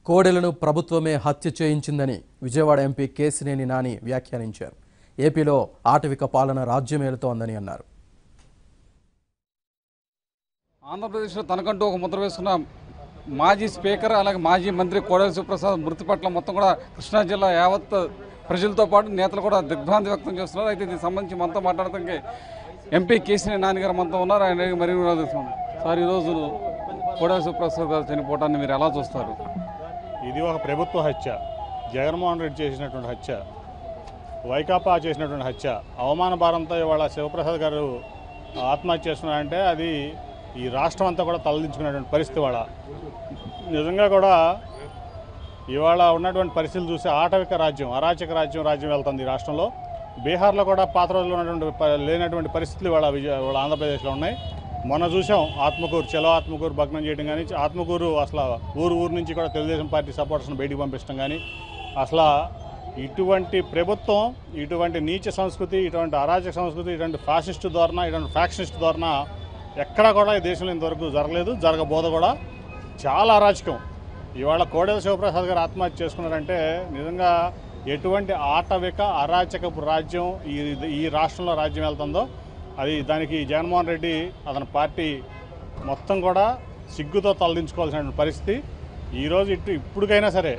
కోడెలను ప్రభుత్వమే హత్య చేయించిందని విజయవాడ ఎంపీ కేసినేని నాని వ్యాఖ్యానించారు ఏపీలో ఆటవిక పాలన రాజ్యమేలుతోందని అన్నారు ఆంధ్రప్రదేశ్లో తనకంటూ ఒక ముద్ర వేసుకున్న మాజీ స్పీకర్ అలాగే మాజీ మంత్రి కోడెల శివప్రసాద్ మృతి పట్ల మొత్తం కూడా కృష్ణా జిల్లా యావత్ ప్రజలతో పాటు నేతలు కూడా దిగ్భ్రాంతి వ్యక్తం చేస్తున్నారు అయితే దీనికి సంబంధించి మనతో మాట్లాడటానికి ఎంపీ కేసీఆర్ నాన్నగారు మనతో ఉన్నారు ఆయన అడిగి మరిన్ని వివరాలు తెలుసుకుందాం సార్ ఈరోజు కోడెల శివప్రసాద్ గారు చనిపోవటాన్ని మీరు ఎలా చూస్తారు ఇది ఒక ప్రభుత్వ హత్య జగన్మోహన్ రెడ్డి చేసినటువంటి హత్య వైకాపా చేసినటువంటి హత్య అవమాన భారంతో ఇవాళ శివప్రసాద్ గారు ఆత్మహత్య చేస్తున్నారంటే అది ఈ రాష్ట్రం అంతా కూడా తలదించుకునేటువంటి పరిస్థితి ఇవాళ నిజంగా కూడా ఇవాళ ఉన్నటువంటి పరిస్థితులు చూస్తే ఆటవిక రాజ్యం అరాచక రాజ్యం రాజ్యం వెళ్తుంది ఈ రాష్ట్రంలో బీహార్లో కూడా పాత రోజుల్లో ఉన్నటువంటి ప- లేనటువంటి పరిస్థితులు ఇవాళ విజయ ఇవాళ ఆంధ్రప్రదేశ్లో ఉన్నాయి మొన్న చూసాం ఆత్మకూరు చలో ఆత్మకూరు భగ్నం చేయడం కానీ ఆత్మకూరు అసలు ఊరు ఊరు నుంచి కూడా తెలుగుదేశం పార్టీ సపోర్టర్స్ని బయటికి పంపించడం కానీ అసలు ఇటువంటి ప్రభుత్వం ఇటువంటి నీచ సంస్కృతి ఇటువంటి అరాచక సంస్కృతి ఇటువంటి ఫాసిస్ట్ ధోరణ ఇటువంటి ఫ్యాక్షనిస్ట్ ధోరణ ఎక్కడా కూడా ఈ దేశంలో ఇంతవరకు జరగలేదు జరగబోద కూడా చాలా అరాచకం ఇవాళ కోడెల శివప్రసాద్ గారు ఆత్మహత్య చేసుకున్నారంటే నిజంగా ఎటువంటి ఆటవిక అరాచకపు రాజ్యం ఈ ఈ రాష్ట్రంలో రాజ్యం వెళ్తుందో అది దానికి జగన్మోహన్ రెడ్డి అతని పార్టీ మొత్తం కూడా సిగ్గుతో తలదించుకోవాల్సిన పరిస్థితి ఈరోజు ఇటు ఇప్పటికైనా సరే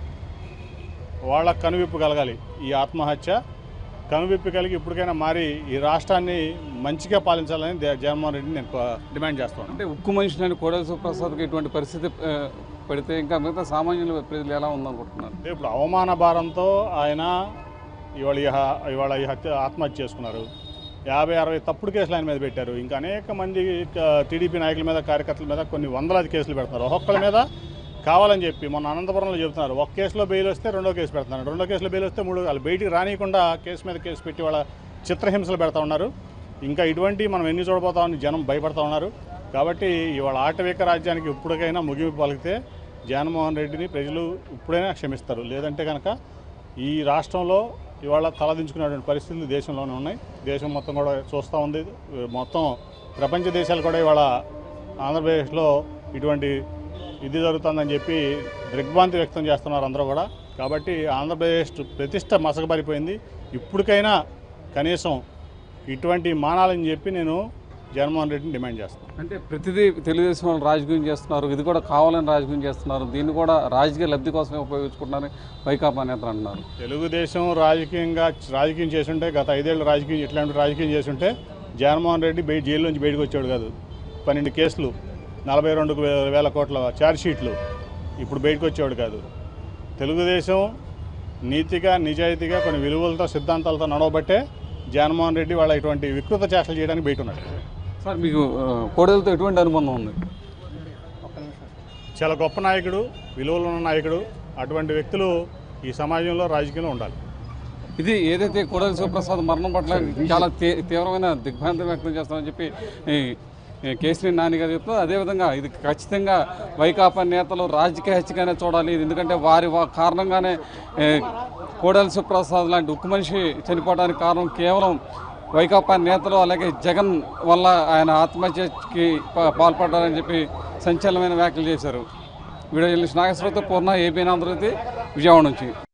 వాళ్ళ కనువిప్పు కలగాలి ఈ ఆత్మహత్య కనువిప్పు కలిగి ఇప్పటికైనా మారి ఈ రాష్ట్రాన్ని మంచిగా పాలించాలని దే- జగన్మోహన్ రెడ్డిని నేను కో- డిమాండ్ చేస్తాను అంటే ఉక్కు మనిషిని కోడెల శివప్రసాద్కి ఇటువంటి పరిస్థితి ఆ, పడితే ఇంకా మిగతా సామాన్యుల ప్రజలు ఎలా ఉందనుకుంటున్నారు అంటే ఇప్పుడు అవమాన భారంతో ఆయన ఇవాళ ఈ హ- ఇవాళ ఈ హత్య ఆత్మహత్య చేసుకున్నారు యాభై అరవై తప్పుడు కేసులు ఆయన మీద పెట్టారు ఇంకా అనేక మంది టీడీపీ నాయకుల మీద కార్యకర్తల మీద కొన్ని వందలాది కేసులు పెడుతున్నారు ఒక్కొక్కరి మీద కావాలని చెప్పి మొన్న అనంతపురంలో చెబుతున్నారు ఒక కేసులో బెయిల్ వస్తే రెండో కేసు పెడుతున్నారు రెండో కేసులో బెయిల్ వస్తే మూడు వాళ్ళు బయటికి రానియకుండా కేసు మీద కేసు పెట్టి వాళ్ళ చిత్రహింసలు పెడతా ఉన్నారు ఇంకా ఇటువంటి మనం ఎన్ని చూడబోతామని జనం భయపడతా ఉన్నారు కాబట్టి ఇవాళ ఆటవిక రాజ్యానికి ఇప్పటికైనా ముగింపు పలికితే జగన్మోహన్ రెడ్డిని ప్రజలు ఇప్పుడైనా క్షమిస్తారు లేదంటే కనుక ఈ రాష్ట్రంలో ఇవాళ తలదించుకునేటువంటి పరిస్థితులు దేశంలోనే ఉన్నాయి దేశం మొత్తం కూడా చూస్తూ ఉంది మొత్తం ప్రపంచ దేశాలు కూడా ఇవాళ ఆంధ్రప్రదేశ్లో ఇటువంటి ఇది జరుగుతుందని చెప్పి దిగ్భ్రాంతి వ్యక్తం చేస్తున్నారు అందరూ కూడా కాబట్టి ఆంధ్రప్రదేశ్ ప్రతిష్ట మసకబారిపోయింది ఇప్పటికైనా కనీసం ఇటువంటి మానాలని చెప్పి నేను జగన్మోహన్ రెడ్డిని డిమాండ్ చేస్తాను అంటే ప్రతిదీ తెలుగుదేశం వాళ్ళు రాజకీయం చేస్తున్నారు ఇది కూడా కావాలని రాజకీయం చేస్తున్నారు దీన్ని కూడా రాజకీయ లబ్ధి కోసమే ఉపయోగించుకుంటున్నారని వైకాపా నేతలు అంటున్నారు తెలుగుదేశం రాజకీయంగా రాజకీయం చేస్తుంటే గత ఐదేళ్ళు రాజకీయం ఇట్లాంటి రాజకీయం చేస్తుంటే జగన్మోహన్ రెడ్డి బయట జైలు నుంచి బయటకు వచ్చాడు కాదు పన్నెండు కేసులు నలభై రెండు వే- వేల కోట్ల ఛార్జ్ షీట్లు ఇప్పుడు బయటకు వచ్చేవాడు కాదు తెలుగుదేశం నీతిగా నిజాయితీగా కొన్ని విలువలతో సిద్ధాంతాలతో నడవబట్టే జగన్మోహన్ రెడ్డి వాళ్ళ ఇటువంటి వికృత చేష్టలు చేయడానికి బయట ఉన్నాడు సార్ మీకు ఆ, కోడెలతో ఎటువంటి అనుబంధం ఉంది చాలా గొప్ప నాయకుడు విలువలు ఉన్న నాయకుడు అటువంటి వ్యక్తులు ఈ సమాజంలో రాజకీయంలో ఉండాలి ఇది ఏదైతే కోడెల శివప్రసాద్ మరణం పట్ల చాలా తీ- తీవ్రమైన దిగ్భ్రాంతి వ్యక్తం చేస్తామని చెప్పి ఈ ఈ కేసరి నాని గారు చెప్తున్నారు అదేవిధంగా ఇది ఖచ్చితంగా వైకాపా నేతలు రాజకీయ హత్యగానే చూడాలి ఇది ఎందుకంటే వారి వా- కారణంగానే ఏ, కోడెల శివప్రసాద్ లాంటి ఉక్కు మనిషి చనిపోవడానికి కారణం కేవలం వైకాపా నేతలు అలాగే జగన్ వల్ల ఆయన ఆత్మహత్యకి పా- పాల్పడ్డారని చెప్పి సంచలనమైన వ్యాఖ్యలు చేశారు వీడియో జర్నలిస్ట్ నాగేశ్వరరావుతో పూర్ణ ఏపీ ఆంధ్రజ్యోతి విజయవాడ నుంచి